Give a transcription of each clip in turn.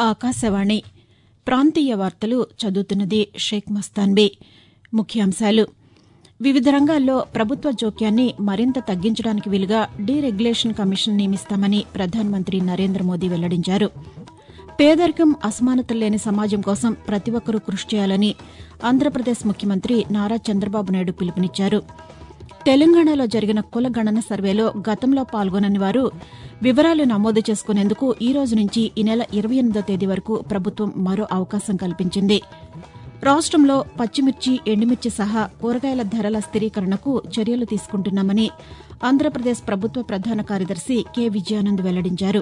ఆకాశవాణి ప్రాంతీయ వార్తలు చదువుతున్నది షేక్ మస్తాన్బీ ముఖ్యాంశాలు వివిధ రంగాల్లో ప్రభుత్వ జోక్యాన్ని మరింత తగ్గించడానికి వీలుగా డీరెగ్యులేషన్ కమిషన్ నియమిస్తామని ప్రధానమంత్రి నరేంద్ర మోదీ వెల్లడించారు పేదరికం అసమానతలు లేని సమాజం కోసం ప్రతి ఒక్కరూ కృషి చేయాలని ఆంధ్రప్రదేశ్ ముఖ్యమంత్రి నారా చంద్రబాబు నాయుడు పిలుపునిచ్చారు తెలంగాణలో జరిగిన కుల గణన సర్వేలో గతంలో పాల్గొనని వారు వివరాలు నమోదు చేసుకునేందుకు ఈ రోజు నుంచి ఈ నెల ఇరవై ఎనిమిదో తేదీ వరకు ప్రభుత్వం మరో అవకాశం కల్పించింది రాష్టంలో పచ్చిమిర్చి ఎండుమిర్చి సహా కూరగాయల ధరల స్థిరీకరణకు చర్యలు తీసుకుంటున్నామని ఆంధ్రప్రదేశ్ ప్రభుత్వ ప్రధాన కార్యదర్శి కె విజయానంద్ వెల్లడించారు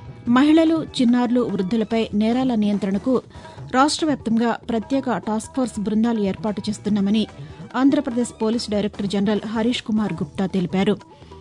మహిళలు చిన్నారులు వృద్దులపై నేరాల నియంత్రణకు రాష్ట వ్యాప్తంగా ప్రత్యేక టాస్క్ ఫోర్స్ బృందాలు ఏర్పాటు చేస్తున్నామని Andhra Pradesh police director general Harish Kumar Gupta తెలిపారు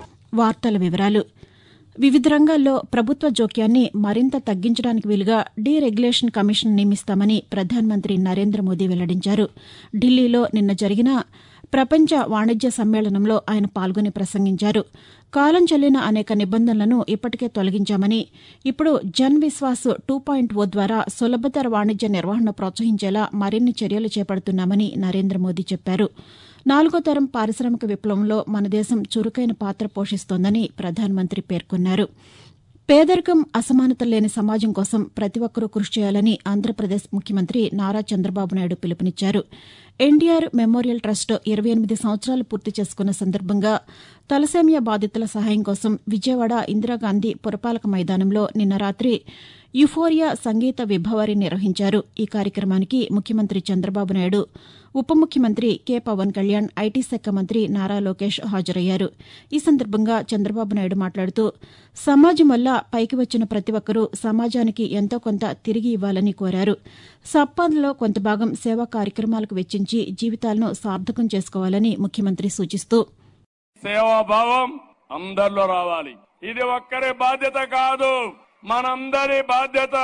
వార్తల వివరాలు వివిధ రంగాల్లో ప్రభుత్వ జోక్యాన్ని మరింత తగ్గించడానికి వీలుగా డీరెగ్యులేషన్ కమిషన్ నియమిస్తామని ప్రధానమంత్రి నరేంద్ర మోదీ వెల్లడించారు ఢిల్లీలో నిన్న జరిగిన ప్రపంచ వాణిజ్య సమ్మేళనంలో ఆయన పాల్గొని ప్రసంగించారు కాలం చెల్లిన అనేక నిబంధనలను ఇప్పటికే తొలగించామని ఇప్పుడు Jan Vishwas two point O ద్వారా సులభతర వాణిజ్య నిర్వహణ ప్రోత్సహించేలా మరిన్ని చర్యలు చేపడుతున్నామని నరేంద్ర మోదీ చెప్పారు నాలుగో తరం పారిశ్రామిక విప్లవంలో మన దేశం చురుకైన పాత్ర పోషిస్తోందని ప్రధానమంత్రి పేర్కొన్నారు పేదరికం అసమానతలు లేని సమాజం కోసం ప్రతి ఒక్కరూ కృషి చేయాలని ఆంధ్రప్రదేశ్ ముఖ్యమంత్రి నారా చంద్రబాబు నాయుడు పిలుపునిచ్చారు ఎన్టీఆర్ మెమోరియల్ ట్రస్ట్ ఇరవై ఎనిమిది సంవత్సరాలు పూర్తి చేసుకున్న సందర్భంగా తలసేమియా బాధితుల సహాయం కోసం విజయవాడ ఇందిరాగాంధీ పురపాలక మైదానంలో నిన్న రాత్రి యుఫోరియా సంగీత విభావరి నిర్వహించారు ఈ కార్యక్రమానికి ముఖ్యమంత్రి చంద్రబాబు నాయుడు ఉప ముఖ్యమంత్రి కె పవన్ కళ్యాణ్ ఐటీ శాఖ మంత్రి నారా లోకేష్ హాజరయ్యారు ఈ సందర్భంగా చంద్రబాబు నాయుడు మాట్లాడుతూ సమాజం వల్ల పైకి వచ్చిన ప్రతి ఒక్కరూ సమాజానికి ఎంతో కొంత తిరిగి ఇవ్వాలని కోరారు సంపాదనలో కొంత భాగం సేవా కార్యక్రమాలకు వెచ్చించి జీవితాలను సార్థకం చేసుకోవాలని ముఖ్యమంత్రి సూచిస్తూ సేవాభావం అందరిలో రావాలి ఇది ఒక్కరి బాధ్యత కాదు మనందరి బాధ్యత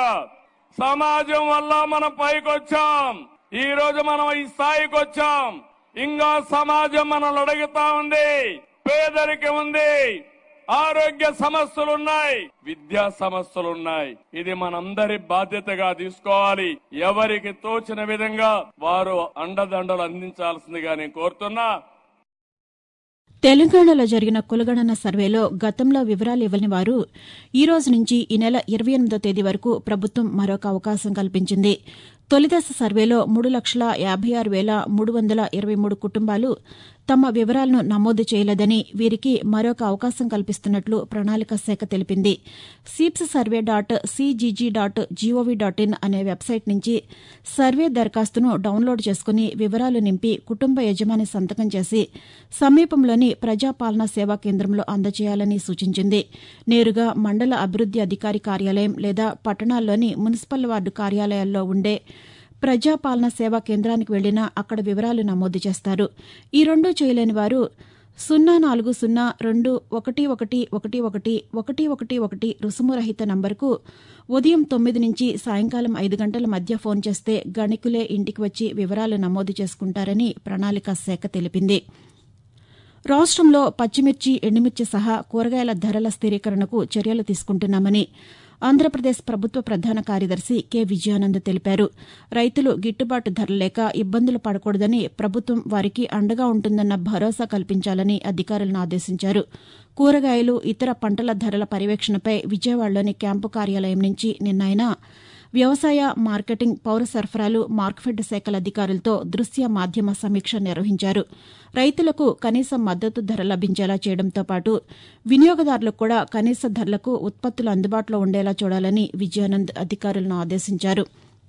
సమాజం వల్ల మనం పైకొచ్చాం ఈ రోజు మనం ఈ స్థాయికి వచ్చాం ఇంకా సమాజం మనల్ని అడుగుతా ఉంది పేదరికం ఉంది ఆరోగ్య సమస్యలున్నాయి విద్యా సమస్యలున్నాయి ఇది మనందరి బాధ్యతగా తీసుకోవాలి ఎవరికి తోచిన విధంగా వారు అండదండలు అందించాల్సిందిగా నేను కోరుతున్నా తెలంగాణలో జరిగిన కులగణన సర్వేలో గతంలో వివరాలు ఇవ్వని వారు ఈ రోజు నుంచి ఈ నెల ఇరవై ఎనిమిదో తేదీ వరకు ప్రభుత్వం మరొక అవకాశం కల్పించింది తొలిదశ సర్వేలో మూడు లక్షల యాభై ఆరు వేల మూడు వందల ఇరవై మూడు కుటుంబాలు తమ వివరాలను నమోదు చేయలేదని వీరికి మరొక అవకాశం కల్పిస్తున్నట్లు ప్రణాళిక శాఖ తెలిపింది SEEPS survey dot CGG dot GOV dot in అనే వెబ్సైట్ నుంచి సర్వే దరఖాస్తును డౌన్లోడ్ చేసుకుని వివరాలు నింపి కుటుంబ యజమాని సంతకం చేసి సమీపంలోని ప్రజాపాలనా సేవా కేంద్రంలో అందజేయాలని సూచించింది నేరుగా మండల అభివృద్ది అధికారి కార్యాలయం లేదా పట్టణాల్లోని మున్సిపల్ వార్డు కార్యాలయాల్లో ఉండే ప్రజాపాలన సేవా కేంద్రానికి వెళ్లినా అక్కడ వివరాలు నమోదు చేస్తారు ఈ రెండూ చేయలేని వారు సున్నా నాలుగు సున్నా రెండు ఒకటి ఒకటి ఒకటి ఒకటి ఒకటి ఒకటి ఒకటి రుసుమురహిత నంబరుకు ఉదయం తొమ్మిది నుంచి సాయంకాలం ఐదు గంటల మధ్య ఫోన్ చేస్తే గణికులే ఇంటికి వచ్చి వివరాలు నమోదు చేసుకుంటారని ప్రణాళికా శాఖ తెలిపింది రాష్టంలో పచ్చిమిర్చి ఎండుమిర్చి సహా కూరగాయల ధరల స్థిరీకరణకు చర్యలు తీసుకుంటున్నామని ఆంధ్రప్రదేశ్ ప్రభుత్వ ప్రధాన కార్యదర్శి కె విజయానంద్ తెలిపారు రైతులు గిట్టుబాటు ధర లేక ఇబ్బందులు పడకూడదని ప్రభుత్వం వారికి అండగా ఉంటుందన్న భరోసా కల్పించాలని అధికారులను ఆదేశించారు కూరగాయలు ఇతర పంటల ధరల పర్యవేక్షణపై విజయవాడలోని క్యాంపు కార్యాలయం నుంచి నిన్న ఆయన వ్యవసాయ మార్కెటింగ్ పౌర సరఫరాలు మార్క్ఫెడ్ శాఖల అధికారులతో దృశ్య మాధ్యమ సమీక్ష నిర్వహించారు రైతులకు కనీస మద్దతు ధర లభించేలా చేయడంతో పాటు వినియోగదారులకు కూడా కనీస ధరలకు ఉత్పత్తులు అందుబాటులో ఉండేలా చూడాలని విజయానంద్ అధికారులను ఆదేశించారు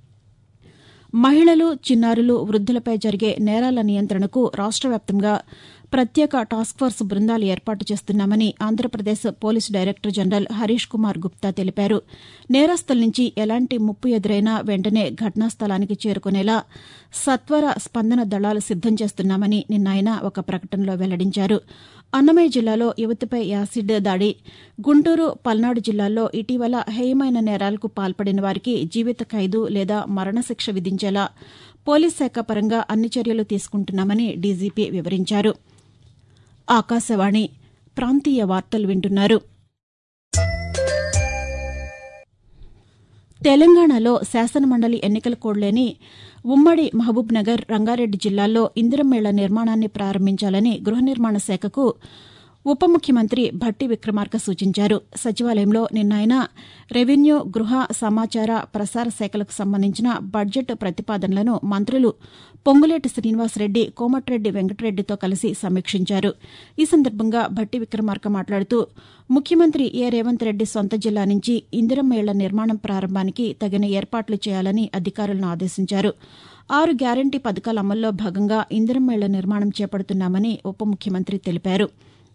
మహిళలు చిన్నారులు వృద్దులపై జరిగే నేరాల నియంత్రణకు రాష్ట వ్యాప్తంగా ప్రత్యేక టాస్క్ ఫోర్స్ బృందాలు ఏర్పాటు చేస్తున్నామని Andhra Pradesh police director general Harish Kumar Gupta తెలిపారు నేరస్తుల నుంచి ఎలాంటి ముప్పు ఎదురైనా వెంటనే ఘటనా స్థలానికి చేరుకునేలా సత్వర స్పందన దళాలు సిద్దం చేస్తున్నామని నిన్న ఆయన ఒక ప్రకటనలో వెల్లడించారు అన్నమయ్య జిల్లాలో యువతిపై యాసిడ్ దాడి గుంటూరు పల్నాడు జిల్లాల్లో ఇటీవల హేయమైన నేరాలకు పాల్పడిన వారికి జీవిత ఖైదు లేదా మరణశిక్ష విధించేలా పోలీస్ శాఖ పరంగా అన్ని చర్యలు తీసుకుంటున్నామని డీజీపీ వివరించారు ఆకాశవాణి ప్రాంతీయ వార్తలు వింటున్నారు తెలంగాణలో శాసనమండలి ఎన్నికల కోడ్ లేని ఉమ్మడి మహబూబ్నగర్ రంగారెడ్డి జిల్లాల్లో ఇందిరమేళ్ల నిర్మాణాన్ని ప్రారంభించాలని గృహ నిర్మాణ శాఖకు ఉప ముఖ్యమంత్రి భట్టి విక్రమార్క సూచించారు సచివాలయంలో నిన్న ఆయన రెవెన్యూ గృహ సమాచార ప్రసార శాఖలకు సంబంధించిన బడ్జెట్ ప్రతిపాదనలను మంత్రులు పొంగులేటి శ్రీనివాసరెడ్డి కోమటిరెడ్డి వెంకటరెడ్డితో కలిసి సమీక్షించారు ఈ సందర్భంగా భట్టి విక్రమార్క మాట్లాడుతూ ముఖ్యమంత్రి ఏ రేవంత్ రెడ్డి సొంత జిల్లా నుంచి ఇందిరమ్మ ఇళ్ల నిర్మాణం ప్రారంభానికి తగిన ఏర్పాట్లు చేయాలని అధికారులను ఆదేశించారు ఆరు గ్యారంటీ పథకాల అమల్లో భాగంగా ఇందిరమ్మ ఇళ్ల నిర్మాణం చేపడుతున్నామని ఉప ముఖ్యమంత్రి తెలిపారు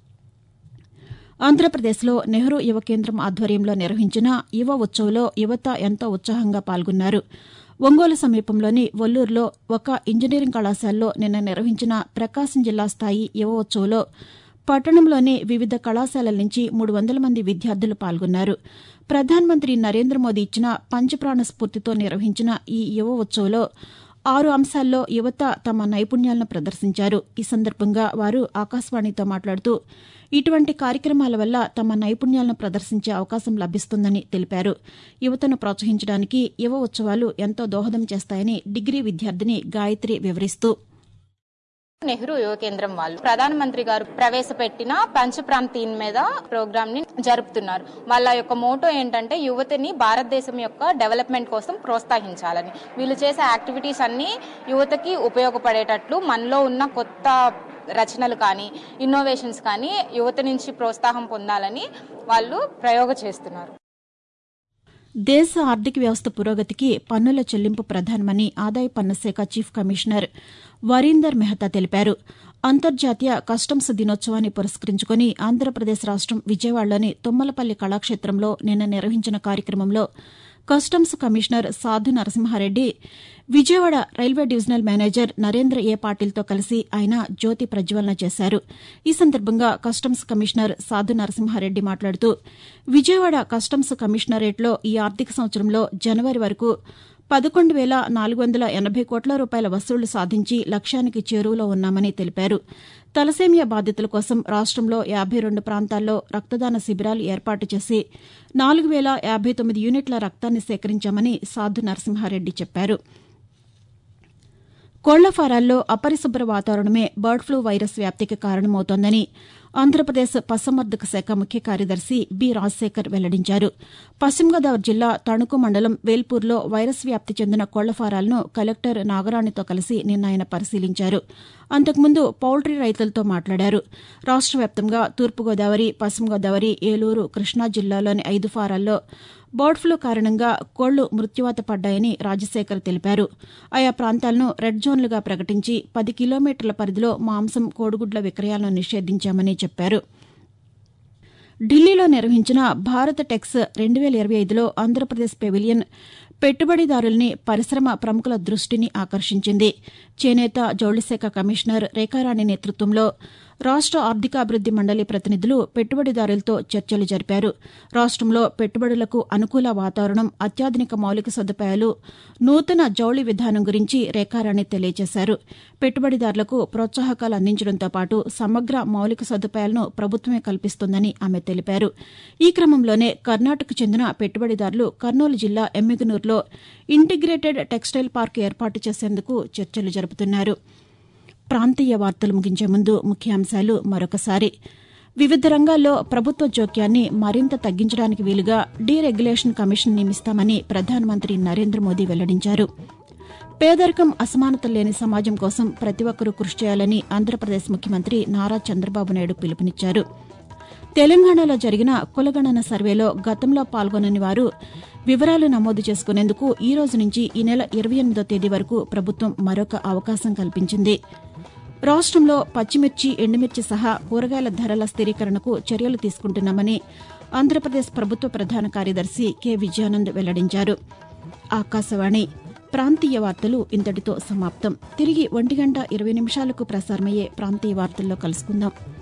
ఆంధ్రప్రదేశ్లో నెహ్రూ యువ కేంద్రం ఆధ్వర్యంలో నిర్వహించిన యువ ఉత్సవ్లో యువత ఎంతో ఉత్సాహంగా పాల్గొన్నారు ఒంగోలు సమీపంలోని ఒల్లూరులో ఒక ఇంజనీరింగ్ కళాశాలలో నిన్న నిర్వహించిన ప్రకాశం జిల్లా స్థాయి యువ ఉత్సవ్లో పట్టణంలోని వివిధ కళాశాలల నుంచి మూడు వందల మంది విద్యార్థులు పాల్గొన్నారు ప్రధానమంత్రి నరేంద్ర మోదీ ఇచ్చిన పంచప్రాణ స్ఫూర్తితో నిర్వహించిన ఈ యువ ఉత్సవ్లో ఆరు అంశాల్లో యువత తమ నైపుణ్యాలను ప్రదర్శించారు ఈ సందర్భంగా వారు ఆకాశవాణితో మాట్లాడుతూ ఇటువంటి కార్యక్రమాల వల్ల తమ నైపుణ్యాలను ప్రదర్శించే అవకాశం లభిస్తుందని తెలిపారు యువతను ప్రోత్సహించడానికి యువ ఉత్సవాలు ఎంతో దోహదం చేస్తాయని డిగ్రీ విద్యార్థిని గాయత్రి వివరిస్తూ నెహ్రూ యువ కేంద్రం వాళ్ళు ప్రధానమంత్రి గారు ప్రవేశపెట్టిన పంచప్రామ్ థీమ్ మీద ప్రోగ్రామ్ ని జరుపుతున్నారు వాళ్ళ యొక్క మోటో ఏంటంటే యువతని భారతదేశం యొక్క డెవలప్మెంట్ కోసం ప్రోత్సహించాలని వీళ్ళు చేసే యాక్టివిటీస్ అన్ని యువతకి ఉపయోగపడేటట్లు మనలో ఉన్న కొత్త రచనలు కానీ ఇన్నోవేషన్స్ కానీ యువత నుంచి ప్రోత్సాహం పొందాలని వాళ్ళు ప్రయోగ చేస్తున్నారు దేశ ఆర్థిక వ్యవస్థ పురోగతికి పన్నుల చెల్లింపు ప్రధానమని ఆదాయ పన్ను శాఖ చీఫ్ కమిషనర్ వరీందర్ మెహతా తెలిపారు అంతర్జాతీయ కస్టమ్స్ దినోత్సవాన్ని పురస్కరించుకుని ఆంధ్రప్రదేశ్ రాష్టం విజయవాడలోని తుమ్మలపల్లి కళాక్షేత్రంలో నిన్న నిర్వహించిన కార్యక్రమంలో customs commissioner Sadhu Narasimha Reddy Vijayawada railway divisional manager Narendra A పాటిల్తో కలిసి ఆయన జ్యోతి ప్రజ్వలన చేశారు ఈ సందర్భంగా కస్టమ్స్ కమిషనర్ సాధు నరసింహారెడ్డి మాట్లాడుతూ విజయవాడ కస్టమ్స్ కమిషనరేట్లో ఈ ఆర్థిక సంవత్సరంలో జనవరి వరకు పదకొండు వేల నాలుగు వందల ఎనభై కోట్ల రూపాయల వసూళ్లు సాధించి లక్ష్యానికి చేరువలో ఉన్నామని తెలిపారు తలసేమియా బాధితుల కోసం రాష్టంలో యాభై రెండు ప్రాంతాల్లో రక్తదాన శిబిరాలు ఏర్పాటు చేసి నాలుగు వేల యాభై తొమ్మిది యూనిట్ల రక్తాన్ని సేకరించామని సాధు నరసింహారెడ్డి చెప్పారు కోళ్ల ఫారాల్లో అపరిశుభ్ర వాతావరణమే బర్డ్ ఫ్లూ వైరస్ వ్యాప్తికి కారణమవుతోందని ఆంధ్రప్రదేశ్ పశుసంవర్ధక శాఖ ముఖ్య కార్యదర్శి బి రాజశేఖర్ వెల్లడించారు పశ్చిమ గోదావరి జిల్లా తణుకు మండలం వేల్పూర్లో వైరస్ వ్యాప్తి చెందిన కోళ్ల ఫారాలను కలెక్టర్ నాగరాణితో కలిసి నిన్న ఆయన పరిశీలించారు అంతకుముందు పౌల్ట్రీ రైతులతో మాట్లాడారు రాష్ట వ్యాప్తంగా తూర్పుగోదావరి పశ్చిమ గోదావరి ఏలూరు కృష్ణా జిల్లాలోని ఐదు ఫారాల్లో బర్డ్ ఫ్లూ కారణంగా కోళ్లు మృత్యువాత పడ్డాయని రాజశేఖర్ తెలిపారు ఆయా ప్రాంతాలను రెడ్ జోన్లుగా ప్రకటించి పది కిలోమీటర్ల పరిధిలో మాంసం కోడిగుడ్ల విక్రయాలను నిషేధించామని చెప్పారు ఢిల్లీలో నిర్వహించిన భారత్ టెక్స్ రెండు వేల ఇరవై ఐదులో ఆంధ్రప్రదేశ్ పెవిలియన్ పెట్టుబడిదారుల్ని పరిశ్రమ ప్రముఖుల దృష్టిని ఆకర్షించింది చేనేత జౌళిశాఖ కమిషనర్ రేఖారాణి నేతృత్వంలో రాష్ట ఆర్థికాభివృద్ది మండలి ప్రతినిధులు పెట్టుబడిదారులతో చర్చలు జరిపారు రాష్టంలో పెట్టుబడులకు అనుకూల వాతావరణం అత్యాధునిక మౌలిక సదుపాయాలు నూతన జౌళి విధానం గురించి రేఖారాణి తెలియజేశారు పెట్టుబడిదారులకు ప్రోత్సాహకాలు అందించడంతో పాటు సమగ్ర మౌలిక సదుపాయాలను ప్రభుత్వమే కల్పిస్తుందని ఆమె తెలిపారు ఈ క్రమంలోనే కర్ణాటకకు చెందిన పెట్టుబడిదారులు కర్నూలు జిల్లా ఎమ్మిగనూరులో ఇంటిగ్రేటెడ్ టెక్స్టైల్ పార్క్ ఏర్పాటు చేసేందుకు చర్చలు జరుపుతున్నారు ప్రాంతీయ వార్తలు ముగించే ముందు ముఖ్యాంశాలు మరొకసారి వివిధ రంగాల్లో ప్రభుత్వ జోక్యాన్ని మరింత తగ్గించడానికి వీలుగా డీరెగ్యులేషన్ కమిషన్ నియమిస్తామని ప్రధానమంత్రి నరేంద్ర మోదీ వెల్లడించారు పేదరికం అసమానతలు లేని సమాజం కోసం ప్రతి ఒక్కరూ కృషి చేయాలని ఆంధ్రప్రదేశ్ ముఖ్యమంత్రి నారా చంద్రబాబు నాయుడు పిలుపునిచ్చారు తెలంగాణలో జరిగిన కులగణన సర్వేలో గతంలో పాల్గొనని వారు వివరాలు నమోదు చేసుకునేందుకు ఈ రోజు నుంచి ఈ నెల ఇరవై ఎనిమిదో తేదీ వరకు ప్రభుత్వం మరొక అవకాశం కల్పించింది రాష్టంలో పచ్చిమిర్చి ఎండుమిర్చి సహా కూరగాయల ధరల స్థిరీకరణకు చర్యలు తీసుకుంటున్నామని ఆంధ్రప్రదేశ్ ప్రభుత్వ ప్రధాన కార్యదర్శి కె విజయానంద్ వెల్లడించారు ఆకాశవాణి ప్రాంతీయ వార్తలు ఇంతటితో సమాప్తం తిరిగి ఒంటి గంట ఇరవై నిమిషాలకు ప్రసారమయ్యే ప్రాంతీయ వార్తల్లో కలుసుకుందాం